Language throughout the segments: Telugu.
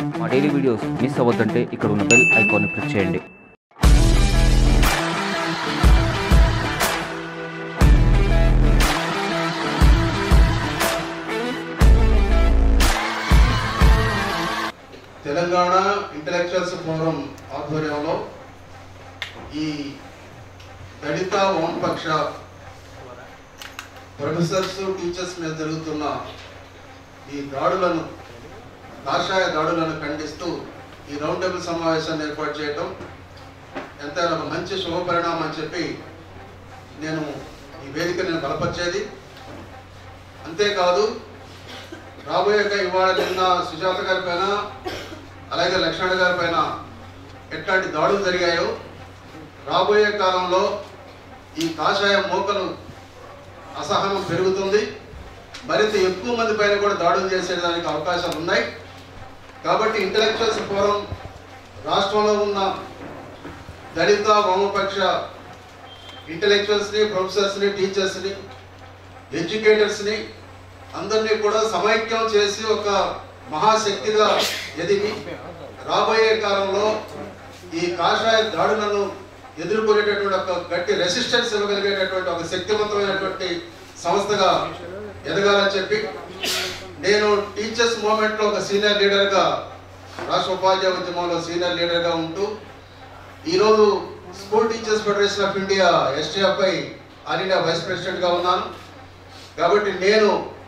మా డైలీ వీడియోస్ మిస్ అవ్వద్దంటే ఇక్కడ ఉన్న బెల్ ఐకాన్ని క్లిక్ చేయండి తెలంగాణ ఇంటలెక్చువల్స్ ఫోరం ఆధ్వర్యంలో ఈ దళిత వామపక్ష ప్రొఫెసర్స్ టీచర్స్ మీద జరుగుతున్న ఈ దాడులను కాషాయ దాడులను ఖండిస్తూ ఈ రౌండ్ టేబుల్ సమావేశాన్ని ఏర్పాటు చేయటం ఎంతైనా ఒక మంచి శుభ పరిణామం అని చెప్పి నేను ఈ వేదిక నేను బలపరిచేది అంతేకాదు రాబోయే ఇవాళ నిన్న సుజాత గారి పైన అలాగే లక్ష్మణ గారి పైన ఎట్లాంటి దాడులు జరిగాయో రాబోయే కాలంలో ఈ కాషాయ మోకలు అసహనం పెరుగుతుంది మరింత ఎక్కువ మంది పైన కూడా దాడులు చేసేదానికి అవకాశాలు ఉన్నాయి కాబట్టి ఇంటలెక్చువల్స్ ఫోరం రాష్ట్రంలో ఉన్న దళిత వామపక్ష ఇంటలెక్చువల్స్ని ప్రొఫెసర్స్ని టీచర్స్ని ఎడ్యుకేటర్స్ని అందరినీ కూడా సమైక్యం చేసి ఒక మహాశక్తిగా ఎదిగి రాబోయే కాలంలో ఈ కాషాయ దాడులను ఎదుర్కొనేటటువంటి ఒక గట్టి రెసిస్టెన్స్ ఇవ్వగలిగేటటువంటి ఒక శక్తివంతమైనటువంటి సంస్థగా ఎదగాలని చెప్పి నేను టీచర్స్ మూమెంట్ లో ఒక సీనియర్ లీడర్ గా రాష్ట్ర ఉపాధ్యాయ ఉద్యమంలో సీనియర్ లీడర్ గా ఉంటూ ఈరోజు school teachers federation of India STFI all India vice president గా ఉన్నాను కాబట్టి నేను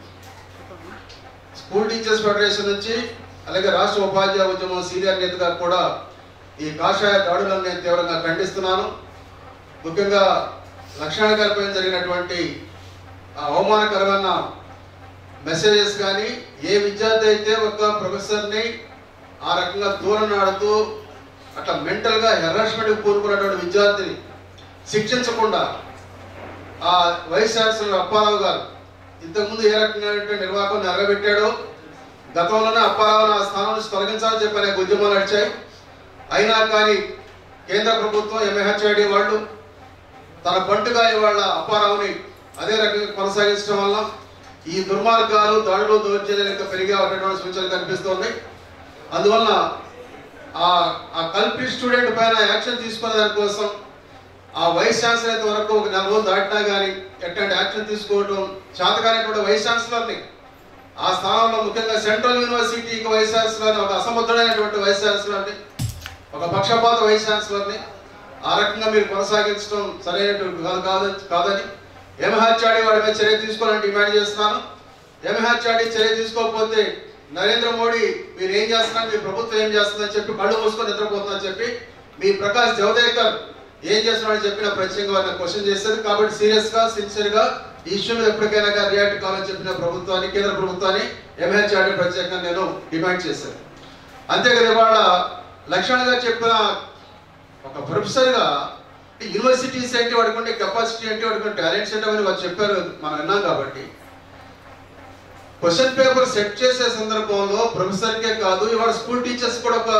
స్కూల్ టీచర్స్ ఫెడరేషన్ నుంచి అలాగే రాష్ట్ర ఉపాధ్యాయ ఉద్యమం సీనియర్ నేతగా కూడా ఈ కాషాయ దాడులను నేను తీవ్రంగా ఖండిస్తున్నాను ముఖ్యంగా లక్ష్మణ గారిపై జరిగినటువంటి ఆ అవమానకరమైన మెసేజెస్ కానీ ఏ విద్యార్థి అయితే ఒక ప్రొఫెసర్ని ఆ రకంగా దూరం నాడుతూ అట్లా మెంటల్గా హెరాస్మెంట్కి కూరుకున్నటువంటి విద్యార్థిని శిక్షించకుండా ఆ వైస్ ఛాన్సలర్ అప్పారావు గారు ఇంతకుముందు ఏ రకంగా నిర్వాహకం నెరవేర్చాడో గతంలోనే అప్పారావును ఆ స్థానం నుంచి తొలగించాలని చెప్పి అనేక ఉద్యమాలు నడిచాయి అయినా కానీ కేంద్ర ప్రభుత్వం ఎంఏహెచ్ఐడి వాళ్ళు తన బంటుగా ఇవాళ అప్పారావుని అదే రకంగా కొనసాగించడం వల్ల ఈ దుర్మార్గాలు దాడులు దౌర్జన్యాలు ఇంకా పెరిగే ఉన్నటువంటి సూచనలు కనిపిస్తున్నాయి అందువల్ల ఆ ఆ కల్పి స్టూడెంట్ పైన యాక్షన్ తీసుకునే దానికోసం ఆ వైస్ ఛాన్సలర్ అయితే వరకు ఒక నెల రోజులు దాటినా కానీ ఎట్లాంటి యాక్షన్ తీసుకోవడం చేతకానటువంటి వైస్ ఛాన్సలర్ని ఆ స్థానంలో ముఖ్యంగా సెంట్రల్ యూనివర్సిటీకి వైస్ ఛాన్సలర్ని ఒక అసమర్థుడైనటువంటి వైస్ ఛాన్సలర్ని ఒక పక్షపాత వైస్ ఛాన్సలర్ని ఆ రకంగా మీరు కొనసాగించడం సరైనటువంటి కాదు కాదు కాదని ఎంహెచ్ఆర్డి వాడి మీద చర్య తీసుకోవాలని డిమాండ్ చేస్తున్నాను ఎంహెచ్ఆర్డి చర్య తీసుకోకపోతే నరేంద్ర మోడీ మీరు ఏం చేస్తున్నారు మీ ప్రభుత్వం ఏం చేస్తుందని చెప్పి కళ్ళు మూసుకొని నిద్రపోతుందని చెప్పి మీ ప్రకాష్ జవదేకర్ ఏం చేస్తున్నాడని చెప్పిన ప్రత్యేకంగా వారిని క్వశ్చన్ చేశారు కాబట్టి సీరియస్ గా సిన్సియర్ గా ఈ ఇష్యూ మీద ఎప్పటికైనా రియాక్ట్ కావాలని చెప్పిన ప్రభుత్వాన్ని కేంద్ర ప్రభుత్వాన్ని ఎంహెచ్ఆర్డి ప్రత్యేకంగా నేను డిమాండ్ చేశాను అంతేకాదు ఇవాళ లక్ష్మణ్ గారు చెప్పిన ఒక ప్రొఫెసర్ గా యూనివర్సిటీస్ ఏంటి వాడికి ఉండే కెపాసిటీ ఏంటి వాడికి టాలెంట్స్ ఏంటి అని వారు చెప్పారు మనం విన్నాం కాబట్టి క్వశ్చన్ పేపర్ సెట్ చేసే సందర్భంలో ప్రొఫెసర్కే కాదు ఇవాళ స్కూల్ టీచర్స్ కూడా ఒక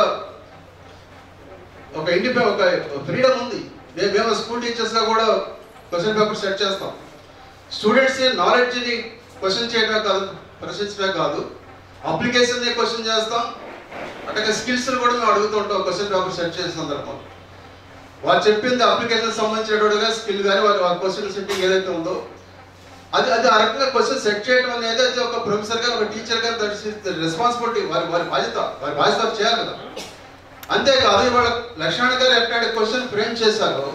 ఒక ఇండిపె ఒక ఫ్రీడమ్ ఉంది మేము మేము స్కూల్ టీచర్స్ గా కూడా క్వశ్చన్ పేపర్ సెట్ చేస్తాం స్టూడెంట్స్ నాలెడ్జ్ ని క్వశ్చన్ చేయడమే కాదు ప్రశ్నించడమే కాదు అప్లికేషన్ ని క్వశ్చన్ చేస్తాం అట్లాగే స్కిల్స్ కూడా మేము అడుగుతూ ఉంటాం క్వశ్చన్ పేపర్ సెట్ చేసే సందర్భం వారు చెప్పింది అప్లికేషన్ సంబంధించినట్టుగా స్కిల్ కానీ వారి వారి క్వశ్చన్ సెట్టింగ్ ఏదైతే ఉందో అది అది ఆ రకంగా క్వశ్చన్ సెట్ చేయడం అనేది అది ఒక ప్రొఫెసర్ గా ఒక టీచర్ గా రెస్పాన్సిబిలిటీ వారి వారి బాధ్యత వారి బాధ్యత చేయాలి కదా అంతేకాదు ఇవాళ లక్ష్మణ గారు ఎట్లాంటి క్వశ్చన్ ఫ్రేమ్ చేశారో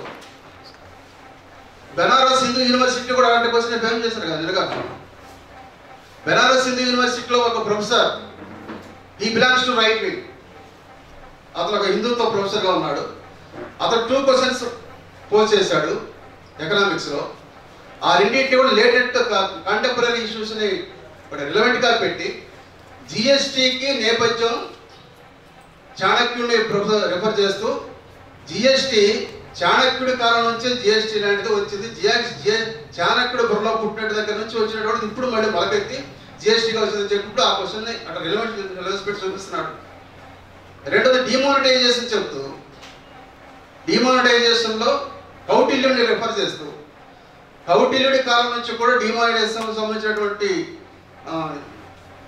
బెనారస్ హిందూ యూనివర్సిటీ కూడా అలాంటి క్వశ్చన్ ఫ్రేమ్ చేశారు కదా నిజంగా బెనారస్ హిందూ యూనివర్సిటీలో ఒక ప్రొఫెసర్ ఈ బిలాంగ్స్ టు రైట్ వింగ్ అతను ఒక హిందుత్వ ప్రొఫెసర్ గా ఉన్నాడు అతను టూ క్వశ్చన్స్ పోస్ట్ చేశాడు ఎకనామిక్స్ లో ఆ రెండింటిని కూడా లేటెంట్ కాంటెంపరీ ఇష్యూస్ ని రిలవెంట్ గా పెట్టి జిఎస్టికి నేపథ్యం చాణక్యుడిని రిఫర్ చేస్తూ జిఎస్టి చాణక్యుడి కాలం నుంచే జిఎస్టి లాంటిది వచ్చింది జిఎస్టి చాణక్యుడు బుర్రలో పుట్టిన దగ్గర నుంచి వచ్చినటువంటి ఇప్పుడు మళ్ళీ మొలకెత్తి జిఎస్టీగా వచ్చిందని చెప్పి ఆ క్వశ్చన్ ని అక్కడ రిలవెంట్ రిలవెన్స్ పెట్టి చూపిస్తున్నాడు రెండోది డిమానిటైజేషన్ చెప్తూ డిమానిటైజేషన్ లో కౌటిల్యుడిని రిఫర్ చేస్తూ కౌటిల్యుడి కాలం నుంచి కూడా డిమానిటైజేషన్ సంబంధించినటువంటి ఆ,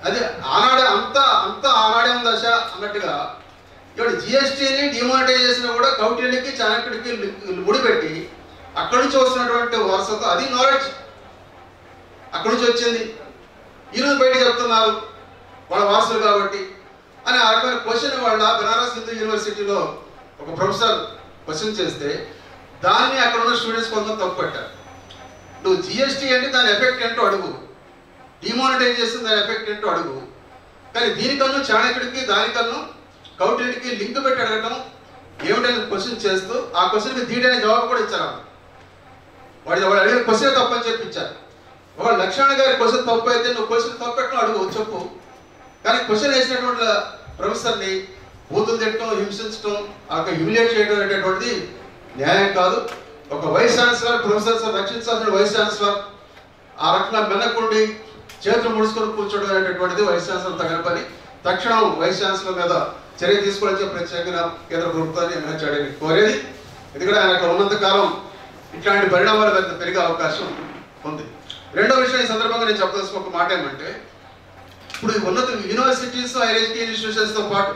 అదే ఆనాడే అంత అంత ఆనాడే ఉంది దశ అన్నట్టుగా ఇప్పుడు జిఎస్టీని డిమానిటైజేషన్ కూడా కౌటిల్యకి చాణక్యుడికి లి- ముడిపెట్టి అక్కడి నుంచి వస్తున్నటువంటి వారసత్వం అది నాలెడ్జ్ అక్కడి నుంచి వచ్చింది ఈరోజు బయట చెప్తున్నారు వాళ్ళ వారసులు కాబట్టి అని ఆ రకమైన క్వశ్చన్ వాళ్ళ బనారస్ హిందూ యూనివర్సిటీలో ఒక ప్రొఫెసర్ క్వశ్చన్ చేస్తే దాన్ని అక్కడ ఉన్న స్టూడెంట్స్ కొంత తప్పు పట్టారు నువ్వు జిఎస్టీ అంటే దాని ఎఫెక్ట్ ఏంటో అడుగు డిమానిటైజేషన్ దాని ఎఫెక్ట్ ఏంటో అడుగు కానీ దీనికన్నా చాణక్యుడికి దానికన్నా కౌటిల్యుడికి లింక్ పెట్టి అడగటం ఏమిటని క్వశ్చన్ చేస్తూ ఆ క్వశ్చన్కి ధీటైన జవాబు కూడా ఇచ్చారు ఆమె. వాడి వాడు అడిగిన క్వశ్చన్ తప్పని చెప్పి ఇచ్చారు ఒక లక్ష్మణ గారి క్వశ్చన్ తప్పు అయితే నువ్వు క్వశ్చన్ తప్పు పెట్టడం అడుగు చెప్పు కానీ క్వశ్చన్ వేసినటువంటి ప్రొఫెసర్ని బూతులు తిట్టడం హింసించడం ఆ హ్యూమిలేట్ చేయడం అనేటటువంటిది న్యాయం కాదు ఒక వైస్ ఛాన్సలర్ ప్రొఫెసర్స్ రక్షించాల్సిన వైస్ ఛాన్సలర్ ఆ రకంగా మెనకుండి చేతులు ముడుచుకొని కూర్చోవడం అనేటటువంటిది వైస్ ఛాన్సలర్ తగిన పని తక్షణం వైస్ ఛాన్సలర్ మీద చర్య తీసుకోవాలని చెప్పి ప్రత్యేకంగా కేంద్ర ప్రభుత్వాన్ని ఎమ్మెల్యే కోరేది ఎందుకంటే ఆయన అక్కడ ఉన్నంత కాలం ఇట్లాంటి పరిణామాలు పెద్ద పెరిగే అవకాశం ఉంది రెండో విషయం ఈ సందర్భంగా నేను చెప్పదలసిన ఒక మాట ఏమంటే ఇప్పుడు ఈ ఉన్నత యూనివర్సిటీస్ హైయర్ ఎడ్యుకేషన్ ఇన్స్టిట్యూషన్స్ తో పాటు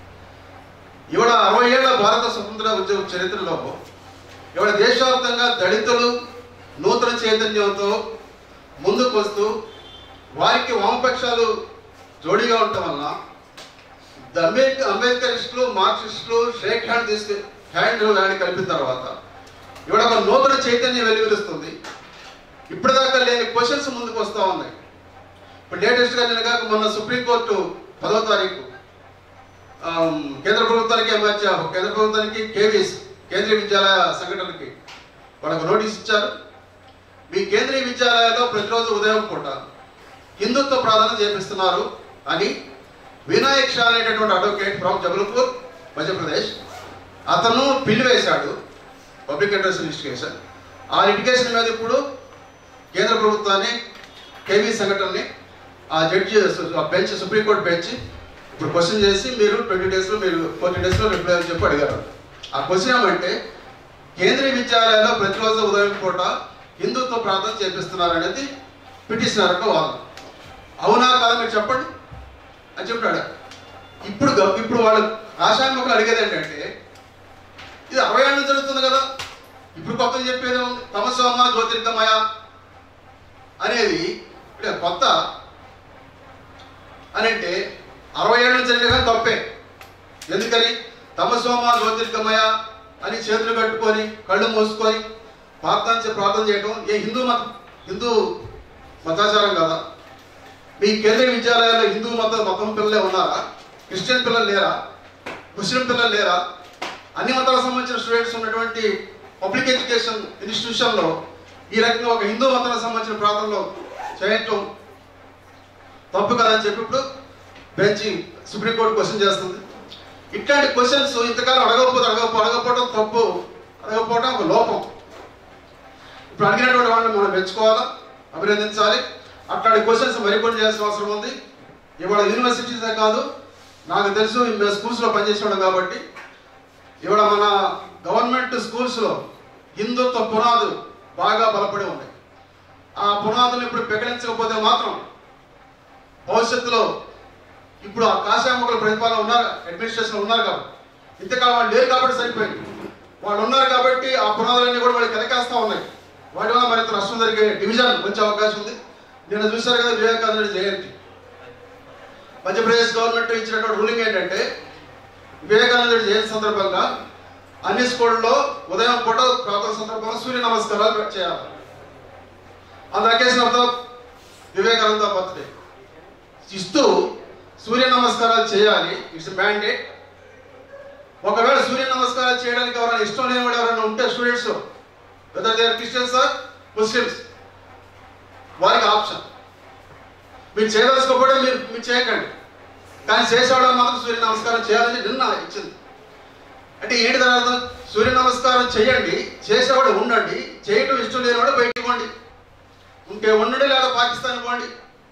ఇవాళ అరవై ఏళ్ల భారత స్వతంత్ర ఉద్యమ చరిత్రలో ఇవాళ దేశవ్యాప్తంగా దళితులు నూతన చైతన్యంతో ముందుకు వస్తూ వారికి వామపక్షాలు జోడీగా ఉండటం వలన ద అంబేద్కర్ అంబేద్కరిస్టులు మార్క్సిస్టులు షేక్ హ్యాండ్ తీసుకు హ్యాండ్ హ్యాండ్ కలిపిన తర్వాత ఇవాళ ఒక నూతన చైతన్యం వెలువరుస్తుంది ఇప్పటిదాకా లేని క్వశ్చన్స్ ముందుకు వస్తూ ఉన్నాయి ఇప్పుడు లేటెస్ట్గా నిన్న కాక మొన్న సుప్రీంకోర్టు పదో తారీఖు ఆమ్, కేంద్ర ప్రభుత్వానికి మధ్య కేంద్ర ప్రభుత్వానికి కేవీస్ కేంద్రీయ విద్యాలయ సంఘటనకి వాళ్ళకు నోటీస్ ఇచ్చారు మీ కేంద్రీయ విద్యాలయాల్లో ప్రతిరోజు ఉదయం పూట హిందుత్వ ప్రార్థన చేపిస్తున్నారు అని వినాయక్ షా అనేటటువంటి అడ్వకేట్ ఫ్రమ్ జబల్పూర్ మధ్యప్రదేశ్ అతను బిల్లు వేశాడు పబ్లిక్ ఇంట్రెస్ట్ లిటిగేషన్ ఆ లిటిగేషన్ మీద ఇప్పుడు కేంద్ర ప్రభుత్వాన్ని కేవీ సంఘటనని ఆ జడ్జి ఆ బెంచ్ సుప్రీంకోర్టు బెంచ్ ఇప్పుడు క్వశ్చన్ చేసి మీరు ట్వంటీ డేస్లో మీరు ఫోర్టీ డేస్లో రిప్లై అని చెప్పి అడిగారు ఆ క్వశ్చన్ ఏమంటే కేంద్రీయ విద్యాలయాల్లో ప్రతిరోజు ఉదయం పూట హిందుత్వ ప్రార్థన చేపిస్తున్నారు అనేది పిటిషనర్ యొక్క వాదన అవునా కాదా మీరు చెప్పండి అని చెప్పాడు ఇప్పుడు గ- ఇప్పుడు వాళ్ళు ఆశాన్ముఖులు అడిగేది ఏంటంటే ఇది అరవై ఏళ్ళ నుంచి జరుగుతుంది కదా ఇప్పుడు కొత్తగా చెప్పేది ఉంది తమసోమ జ్యోతిర్గమయ అనేది అంటే కొత్త అని అంటే అరవై ఏళ్ళ నుంచి జరిగే కానీ తప్పే ఎందుకని తమసోమ జ్యోతిర్గమయ అని చేతులు కట్టుకొని కళ్ళు మూసుకొని ప్రార్థన చే- ప్రార్థన చేయడం ఏ హిందూ మత హిందూ మతాచారం కదా మీ కేంద్రీయ విద్యాలయాల్లో హిందూ మత మతం పిల్లలే ఉన్నారా క్రిస్టియన్ పిల్లలు లేరా ముస్లిం పిల్లలు లేరా అన్ని మతాలకు సంబంధించిన స్టూడెంట్స్ ఉన్నటువంటి పబ్లిక్ ఎడ్యుకేషన్ ఇన్స్టిట్యూషన్లో ఈ రకంగా ఒక హిందూ మతానికి సంబంధించిన ప్రాంతంలో చేయటం తప్పు కదా అని చెప్పి ఇప్పుడు బెంచ్ సుప్రీంకోర్టు క్వశ్చన్ చేస్తుంది ఇట్లాంటి క్వశ్చన్స్ ఇంతకాలం అడగకపోతే అడగకపో అడగకపోవడం తప్పు అడగకపోవడం ఒక లోపం ఇప్పుడు అడిగినటువంటి వాళ్ళని మనం మెచ్చుకోవాలా అభినందించాలి అట్లాంటి క్వశ్చన్స్ మరికొన్ని చేయాల్సిన అవసరం ఉంది ఇవాళ యూనివర్సిటీసే కాదు నాకు తెలుసు మేము స్కూల్స్లో పనిచేసేవాడు కాబట్టి ఇవాళ మన గవర్నమెంట్ స్కూల్స్లో హిందుత్వ పునాదులు బాగా బలపడి ఉన్నాయి ఆ పునాదులు ఇప్పుడు పెకలించకపోతే మాత్రం భవిష్యత్తులో ఇప్పుడు ఆ కాశాముఖుల ప్రతిపాదన ఉన్నారు అడ్మినిస్ట్రేషన్ ఉన్నారు కాబట్టి ఇంతకాలం వాళ్ళు లేరు కాబట్టి సరిపోయింది వాళ్ళు ఉన్నారు కాబట్టి ఆ పునాదులన్నీ కూడా వాళ్ళు కెలకేస్తా ఉన్నాయి వాటి వల్ల మరింత నష్టం జరిగే డివిజన్ వచ్చే అవకాశం ఉంది నేను చూశారు కదా వివేకానంద జయంతి మధ్యప్రదేశ్ గవర్నమెంట్ ఇచ్చినటువంటి రూలింగ్ ఏంటంటే వివేకానందుడి జయంతి సందర్భంగా అన్ని స్కూళ్ళలో ఉదయం పూట ప్రార్థన సందర్భంగా సూర్య నమస్కారాలు చేయాలి on the occasion of the Vivekananda birthday ఇస్తూ సూర్య నమస్కారాలు చేయాలి ఇట్స్ మ్యాండేట్ ఒకవేళ సూర్య నమస్కారాలు చేయడానికి ఎవరైనా ఇష్టం లేని వాడు ఎవరైనా ఉంటే students whether they are Christians or Muslims వారికి ఆప్షన్ మీరు చేయదలుచుకోకపోతే మీరు మీరు చేయకండి కానీ చేసేవాడు మాత్రం సూర్య నమస్కారం చేయాలని నిన్న ఇచ్చింది అంటే ఏంటి దాని అర్థం సూర్య నమస్కారం చేయండి చేసేవాడు ఉండండి చేయటం ఇష్టం లేనివాడు బయటికి పోండి ఉంటే ఉండండి లేదా పాకిస్తాన్ పోండి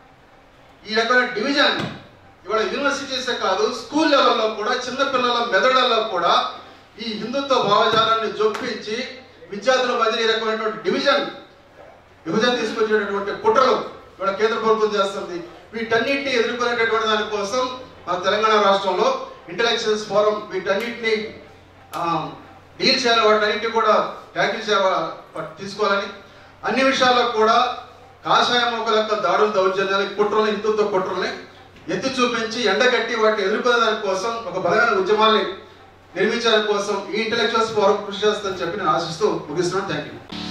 ఈ రకమైన డివిజన్ ఇవాళ యూనివర్సిటీసే కాదు స్కూల్ లెవెల్లో కూడా చిన్న పిల్లల మెదడులలో కూడా ఈ హిందుత్వ భావజాలాన్ని జొప్పించి విద్యార్థుల మధ్య ఈ రకమైనటువంటి డివిజన్ విభజన తీసుకొచ్చేటటువంటి కుట్రలు కూడా కేంద్ర ప్రభుత్వం చేస్తుంది వీటన్నిటిని ఎదుర్కొనేటటువంటి దానికోసం మన తెలంగాణ రాష్ట్రంలో ఇంటలెక్చువల్స్ ఫోరం వీటన్నిటిని ఆ, డీల్ చేయాలి వాటన్నిటిని కూడా ట్యాకిల్ చేయాలి తీసుకోవాలని అన్ని విషయాల్లో కూడా కాషాయ మొక్కల యొక్క దాడులు దౌర్జన్యాలు కుట్రలు హిందుత్వ కుట్రల్ని ఎత్తి చూపించి ఎండగట్టి వాటిని ఎదుర్కొనే దానికోసం ఒక బలమైన ఉద్యమాల్ని నిర్మించడానికి కోసం ఈ ఇంటలెక్చువల్స్ ఫోరం కృషి చేస్తుందని చెప్పి నేను ఆశిస్తూ ముగిస్తున్నాను థ్యాంక్ యూ